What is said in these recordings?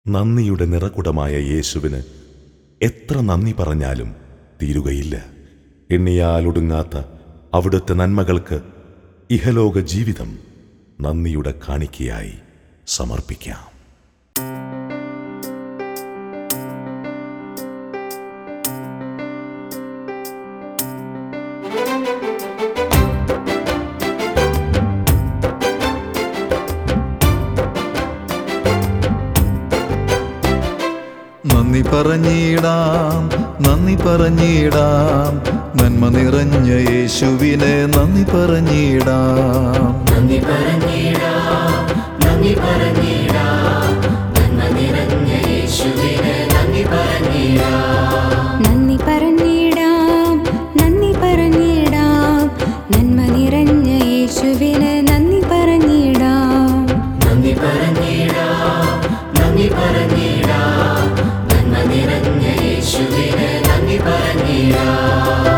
നന്ദിയുടെ നിറകുടമായ യേശുവിന് എത്ര നന്ദി പറഞ്ഞാലും തീരുകയില്ല എണ്ണിയാലൊടുങ്ങാത്ത അവിടുത്തെ നന്മകൾക്ക് ഇഹലോക ജീവിതം നന്ദിയുടെ കാണിക്കയായി സമർപ്പിക്കാം നന്ദി പറഞ്ഞിടാം നന്ദി പറഞ്ഞിടാം നന്മ നിറഞ്ഞ യേശുവിനെ നന്ദി പറഞ്ഞിടാം നന്ദി പറഞ്ഞിടാം നന്ദി പറഞ്ഞിടാം നന്മ നിറഞ്ഞ യേശുവിന് നന്ദി പറഞ്ഞിടാം നന്ദി പറഞ്ഞിടാം നന്ദി പറഞ്ഞിടാം നന്മ നിറഞ്ഞ യേശുവിന് നന്ദി പറഞ്ഞിടാം നന്ദി പറഞ്ഞിടാം നന്ദി പറഞ്ഞിടാം നന്മ നിറഞ്ഞ യേശുവിന് നന്ദി പറഞ്ഞിടാം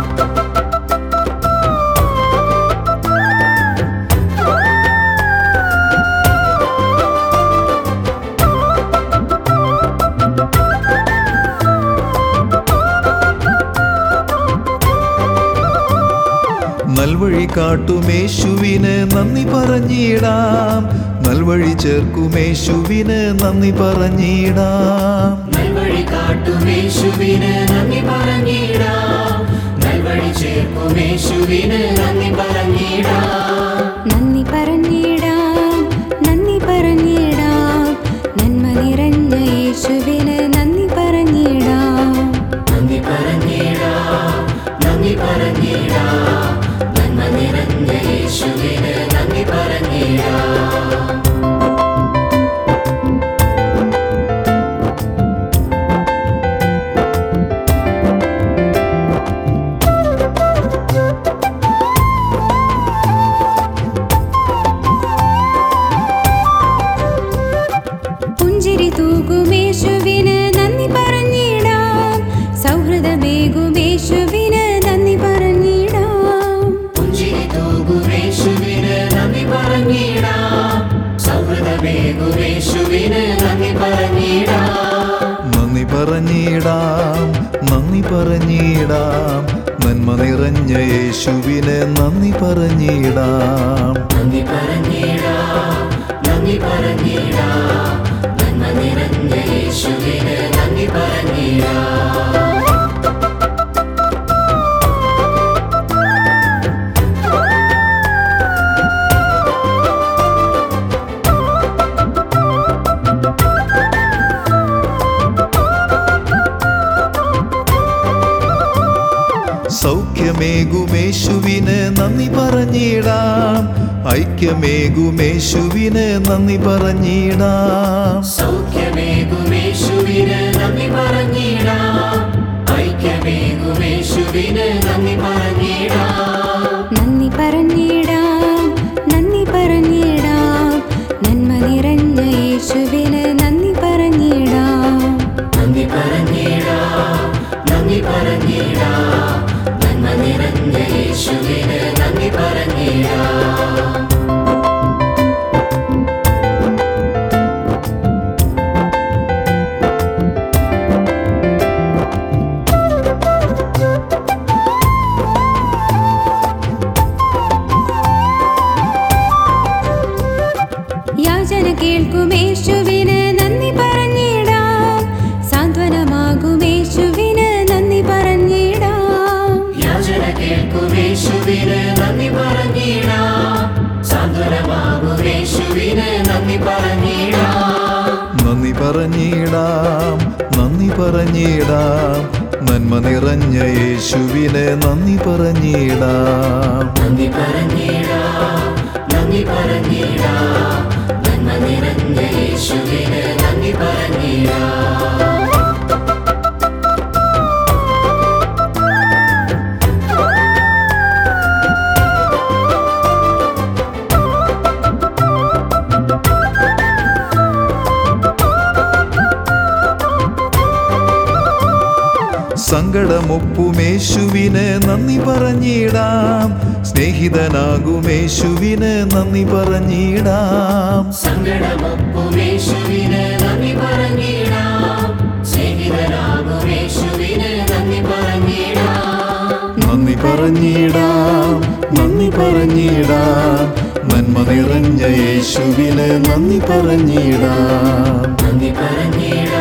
നൽവഴി കാട്ടുമേശുവിന് നന്ദി പറഞ്ഞിടാം നൽവഴി ചേർക്കുമേശുവിന് നന്ദി പറഞ്ഞിടാം നൽവഴി കാട്ടുമേശുവിന് നന്ദി പറഞ്ഞിടാം നൽവഴി ചേർക്കുമേശുവിന് നന്ദി പറഞ്ഞിടാം നന്ദി പറഞ്ഞിടാം നന്ദി പറഞ്ഞിടാം നന്മ നിറഞ്ഞ യേശുവിന് നന്ദി പറഞ്ഞിടാം നന്ദി പറഞ്ഞിടാം നന്ദി പറഞ്ഞിടാം നന്മ നിറഞ്ഞ യേശുവിന് നന്ദി പറഞ്ഞിടാം പുഞ്ചിരി തൂകുമേശുവിന് നന്ദി പറഞ്ഞിടാം സൗഹൃദമേകുമേശുവിന് നന്ദി പറഞ്ഞിടാം പുഞ്ചിരി തൂകുമേശുവിന് നന്ദി പറഞ്ഞിടാം സൗഹൃദമേകുമേശുവിന് നന്ദി പറഞ്ഞിടാം നന്ദി പറഞ്ഞിടാം നന്ദി പറഞ്ഞിടാം നന്മ നിറഞ്ഞ യേശുവിനെ നന്ദി പറഞ്ഞിടാം നന്ദി പറഞ്ഞിടാം നന്ദി പറഞ്ഞിടാം നന്മ നിറഞ്ഞ യേശുവിന് നന്ദി പറഞ്ഞിടാം സൗഖ്യമേകുമേശുവിന് നന്ദി പറഞ്ഞിടാം ഐക്യമേകുമേശുവിന് നന്ദി പറഞ്ഞിടാം സൗഖ്യമേകുമേശുവിന് നന്ദി പറഞ്ഞിടാം ഐക്യമേകുമേശുവിന് നന്ദി പറഞ്ഞിടാം നന്ദി പറഞ്ഞിടാം നന്ദി പറഞ്ഞിടാം നന്മ നിറഞ്ഞ യേശുവിന് നന്ദി പറഞ്ഞിടാം നന്ദി പറഞ്ഞിടാം നന്ദി പറഞ്ഞിടാം നന്മ നിറഞ്ഞ യേശുവിന് നന്ദി പറഞ്ഞിടാം യാചന കേൾക്കുമേശുവിന് നന്ദി പറഞ്ഞിടാം സാന്ത്വനമാകുമേശുവിന് നന്ദി പറഞ്ഞിടാം യാചന കേൾക്കുമേശുവിന് നന്ദി പറഞ്ഞിടാം സാന്ത്വനമാകുമേശുവിന് നന്ദി പറഞ്ഞിടാം നന്ദി പറഞ്ഞിടാം നന്ദി പറഞ്ഞിടാം നന്മ നിറഞ്ഞ യേശുവിനെ നന്ദി പറഞ്ഞിടാം നന്ദി പറഞ്ഞിടാം നന്ദി പറഞ്ഞിടാം നന്മ നിറഞ്ഞ യേശുവിന് നന്ദി പറഞ്ഞിടാം സങ്കടമൊപ്പുമേശുവിന് നന്ദി പറഞ്ഞിടാം സ്നേഹിതനാകുമേശുവിന് നന്ദി പറഞ്ഞിടാം സങ്കടമൊപ്പുമേശുവിന് നന്ദി പറഞ്ഞിടാം സ്നേഹിതനാകുമേശുവിന് നന്ദി പറഞ്ഞിടാം നന്ദി പറഞ്ഞിടാം നന്ദി പറഞ്ഞിടാം നന്മ നിറഞ്ഞ യേശുവിന് നന്ദി പറഞ്ഞിടാം നന്ദി പറഞ്ഞിടാം